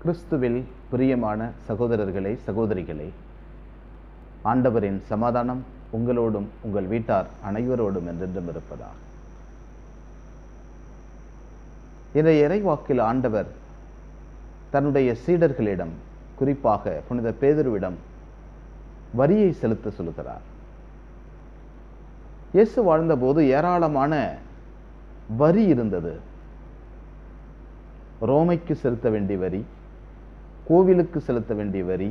கிறிஸ்துவில் பிரியமான சகோதரர்களே சகோதரிகளே ஆண்டவரின் சமாதானம் உங்களோடும் உங்கள் வீட்டார் அனைவரோடும் என்றென்றும் இருப்பதாக இன்றைய இறைவாக்கில் ஆண்டவர் தன்னுடைய சீடர்களிடம் குறிப்பாக புனித பேதுருவிடம் வரியை செலுத்த சொல்லுகிறார் இயேசு வாழ்ந்தபோது ஏராளமான வரி இருந்தது ரோமைக்கு செலுத்த வேண்டிய வரி கோவிலுக்கு செலுத்த வேண்டிய வரி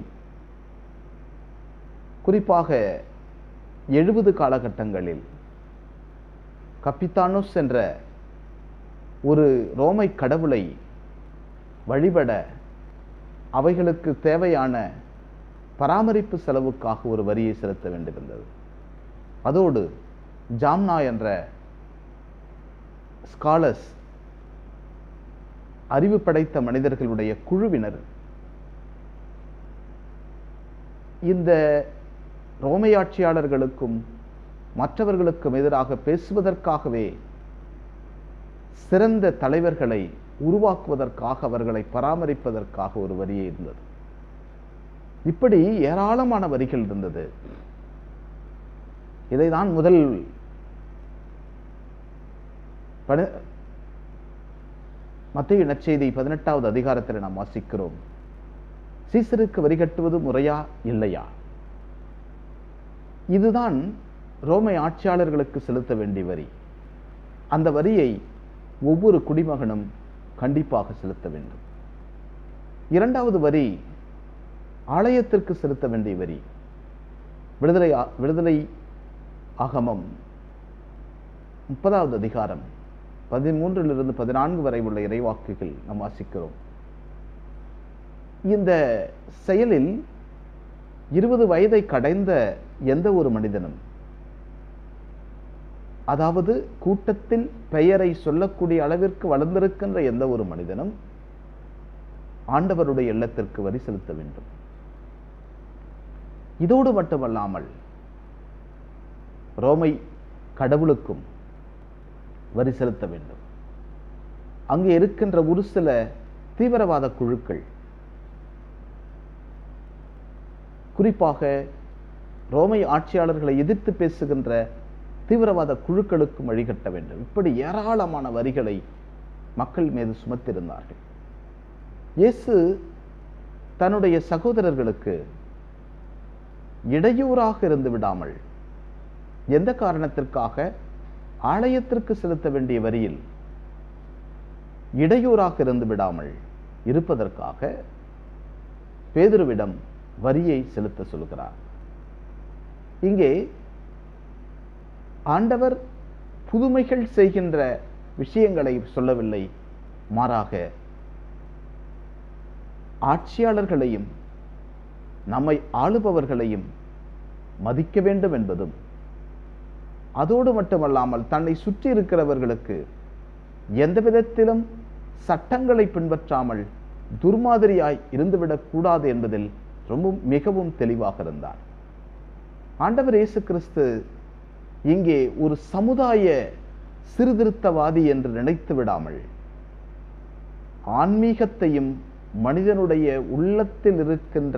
குறிப்பாக எழுபது காலகட்டங்களில் கப்பித்தானோஸ் என்ற ஒரு ரோமை கடவுளை வழிபட அவைகளுக்கு தேவையான பராமரிப்பு செலவுக்காக ஒரு வரியை செலுத்த வேண்டியிருந்தது அதோடு ஜாம்னா என்ற ஸ்காலர்ஸ் அறிவு படைத்த மனிதர்களுடைய குழுவினர் இந்த ரோமையாட்சியாளர்களுக்கும் மற்றவர்களுக்கும் எதிராக பேசுவதற்காகவே சிறந்த தலைவர்களை உருவாக்குவதற்காக அவர்களை பராமரிப்பதற்காக ஒரு வரியே இருந்தது இப்படி ஏராளமான வரிகள் இருந்தது இதைதான் முதல் மத்திய நற்செய்தி பதினெட்டாவது அதிகாரத்தில் நாம் வாசிக்கிறோம் சீசருக்கு வரி கட்டுவது முறையா இல்லையா இதுதான் ரோமை ஆட்சியாளர்களுக்கு செலுத்த வேண்டிய வரி அந்த வரியை ஒவ்வொரு குடிமகனும் கண்டிப்பாக செலுத்த வேண்டும் இரண்டாவது வரி ஆலயத்திற்கு செலுத்த வேண்டிய வரி விடுதலை விடுதலை ஆகமம் முப்பதாவது அதிகாரம் பதிமூன்றிலிருந்து பதினான்கு வரை உள்ள இறைவாக்குகள் நாம் வாசிக்கிறோம் இந்த செயலில் இருபது வயதை கடைந்த எந்த ஒரு மனிதனும் அதாவது கூட்டத்தில் பெயரை சொல்லக்கூடிய அளவிற்கு வளர்ந்திருக்கின்ற எந்த ஒரு மனிதனும் ஆண்டவருடைய இல்லத்திற்கு வரி செலுத்த வேண்டும் இதோடு மட்டுமல்லாமல் ரோமை கடவுளுக்கும் வரி செலுத்த வேண்டும் அங்கே இருக்கின்ற ஒரு சில தீவிரவாத குழுக்கள் குறிப்பாக ரோமை ஆட்சியாளர்களை எதிர்த்து பேசுகின்ற தீவிரவாத குழுக்களுக்கும் வழிகட்ட வேண்டும் இப்படி ஏராளமான வரிகளை மக்கள் மீது சுமத்திருந்தார்கள் இயேசு தன்னுடைய சகோதரர்களுக்கு இடையூறாக இருந்து விடாமல் எந்த காரணத்திற்காக ஆலயத்திற்கு செலுத்த வேண்டிய வரியில் இடையூறாக இருந்து விடாமல் இருப்பதற்காக பேதுருவிடம் வரியை செலுத்த சொல்கிறார் இங்கே ஆண்டவர் புதுமைகள் செய்கின்ற விஷயங்களை சொல்லவில்லை மாறாக ஆட்சியாளர்களையும் நம்மை ஆளுபவர்களையும் மதிக்க வேண்டும் என்பதும் அதோடு மட்டுமல்லாமல் தன்னை சுற்றி இருக்கிறவர்களுக்கு எந்த விதத்திலும் சட்டங்களை பின்பற்றாமல் துர்மாதிரியாய் இருந்துவிடக் கூடாது என்பதில் ரொம்ப மிகவும் தெளிவாக இருந்தார் ஆண்டவர் இயேசு கிறிஸ்து இங்கே ஒரு சமுதாய சீர்திருத்தவாதி என்று நினைத்து விடாமல் ஆன்மீகத்தையும் மனிதனுடைய உள்ளத்தில் இருக்கின்ற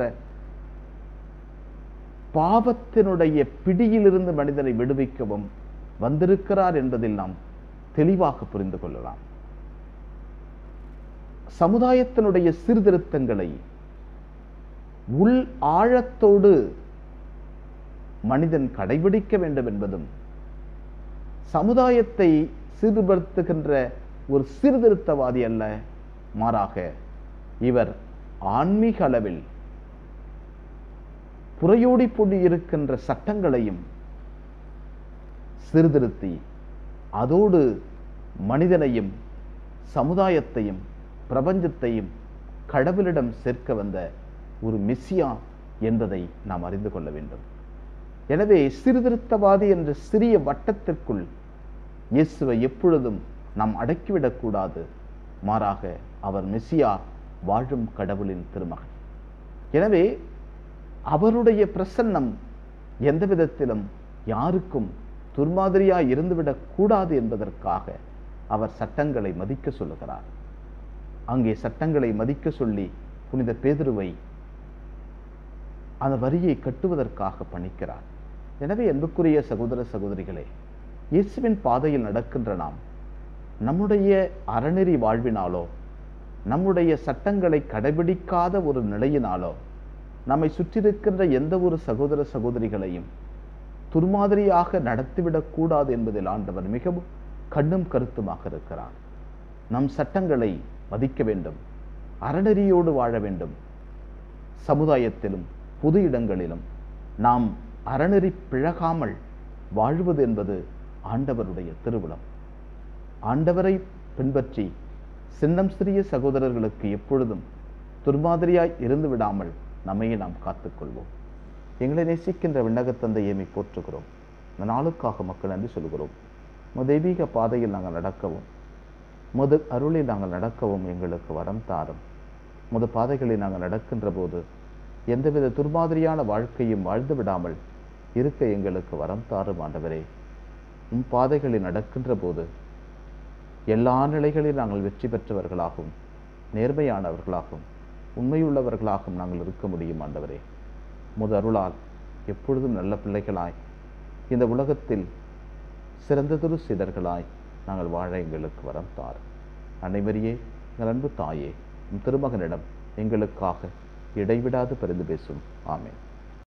பாவத்தினுடைய பிடியிலிருந்து மனிதனை விடுவிக்கவும் வந்திருக்கிறார் என்பதில் நாம் தெளிவாக புரிந்து கொள்ளலாம் சமுதாயத்தினுடைய சீர்திருத்தங்களை உள் ஆழத்தோடு மனிதன் கடைபிடிக்க வேண்டும் என்பதும் சமுதாயத்தை சீர்படுத்துகின்ற ஒரு சீர்திருத்தவாதி அல்ல மாறாக இவர் ஆன்மீக அளவில் புறையோடி பொடி இருக்கின்ற சட்டங்களையும் சீர்திருத்தி அதோடு மனிதனையும் சமுதாயத்தையும் பிரபஞ்சத்தையும் கடவுளிடம் சேர்க்க வந்த ஒரு மிஸ்ஸியா என்பதை நாம் அறிந்து கொள்ள வேண்டும் எனவே சீர்திருத்தவாதி என்ற சிறிய வட்டத்திற்குள் இயேசுவை எப்பொழுதும் நாம் அடக்கிவிடக்கூடாது மாறாக அவர் மெஸ்ஸியா வாழும் கடவுளின் திருமகன் எனவே அவருடைய பிரசன்னம் எந்த விதத்திலும் யாருக்கும் துர்மாதிரியாய் இருந்துவிடக் கூடாது என்பதற்காக அவர் சட்டங்களை மதிக்க சொல்லுகிறார் அங்கே சட்டங்களை மதிக்க சொல்லி புனித பேதுருவை அந்த வரியை கட்டுவதற்காக பணிக்கிறார் எனவே அன்புக்குரிய சகோதர சகோதரிகளே இயேசுவின் பாதையில் நடக்கின்ற நாம் நம்முடைய அறநெறி வாழ்வினாலோ நம்முடைய சட்டங்களை கடைபிடிக்காத ஒரு நிலையினாலோ நம்மை சுற்றியிருக்கின்ற எந்த ஒரு சகோதர சகோதரிகளையும் துர்மாதிரியாக நடத்திவிடக் கூடாது என்பதில் ஆண்டவர் மிகவும் கண்ணும் கருத்துமாக இருக்கிறார் நம் சட்டங்களை மதிக்க வேண்டும் அறநெறியோடு வாழ வேண்டும் சமுதாயத்திலும் பொது இடங்களிலும் நாம் அறநெறி பிழகாமல் வாழ்வது என்பது ஆண்டவருடைய திருவிழம் ஆண்டவரை பின்பற்றி சின்னம் சிறிய சகோதரர்களுக்கு எப்பொழுதும் துர்மாதிரியாய் இருந்து விடாமல் நம்மையே நாம் காத்துக்கொள்வோம் எங்களை நேசிக்கின்ற விண்ணகத் தந்தையை போற்றுகிறோம் இந்த நாளுக்காக மக்கள் நன்றி சொல்கிறோம் உமது தெய்வீக பாதையில் நாங்கள் நடக்கவும் முது அருளில் நாங்கள் நடக்கவும் எங்களுக்கு வரம் தாரும் முது பாதைகளில் நாங்கள் நடக்கின்ற போது எந்தவித துர்மாதிரியான வாழ்க்கையும் வாழ்ந்து விடாமல் இருக்க எங்களுக்கு வரம் தாரும் ஆண்டவரே உம் பாதைகளில் நடக்கின்ற போது எல்லா நிலைகளில் நாங்கள் வெற்றி பெற்றவர்களாகவும் நேர்மையானவர்களாகவும் உண்மையுள்ளவர்களாகவும் நாங்கள் இருக்க முடியும் ஆண்டவரே முது அருளால் எப்பொழுதும் நல்ல பிள்ளைகளாய் இந்த உலகத்தில் சிறந்ததொரு சிதர்களாய் நாங்கள் வாழ எங்களுக்கு வரம் தார் அனைவரையே எங்கள் அன்பு தாயே உம் திருமகனிடம் எங்களுக்காக இடைவிடாது பரிந்து பேசும் ஆமென்